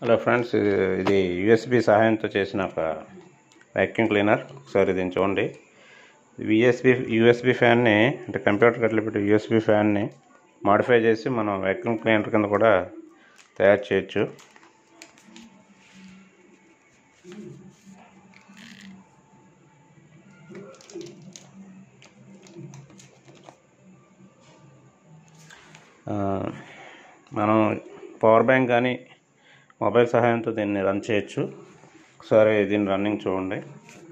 hello friends ఇది USB సహాయంతో చేసిన ఒక వ్యాక్యూమ్ క్లీనర్ ఒకసారి దీన్ని చూడండి యూఎస్బి యూఎస్బి ఫ్యాన్ని అంటే కంప్యూటర్ కట్లు పెట్టి యూఎస్బి ఫ్యాన్ని మాడిఫై చేసి మనం వ్యాక్యూమ్ క్లీనర్ కింద కూడా తయారు చేయొచ్చు ఆ, మనం పవర్ బ్యాంక్ కానీ మొబైల్ సహాయంతో దీన్ని రన్ చేయొచ్చు ఒకసారి దీన్ని రన్నింగ్ చూడండి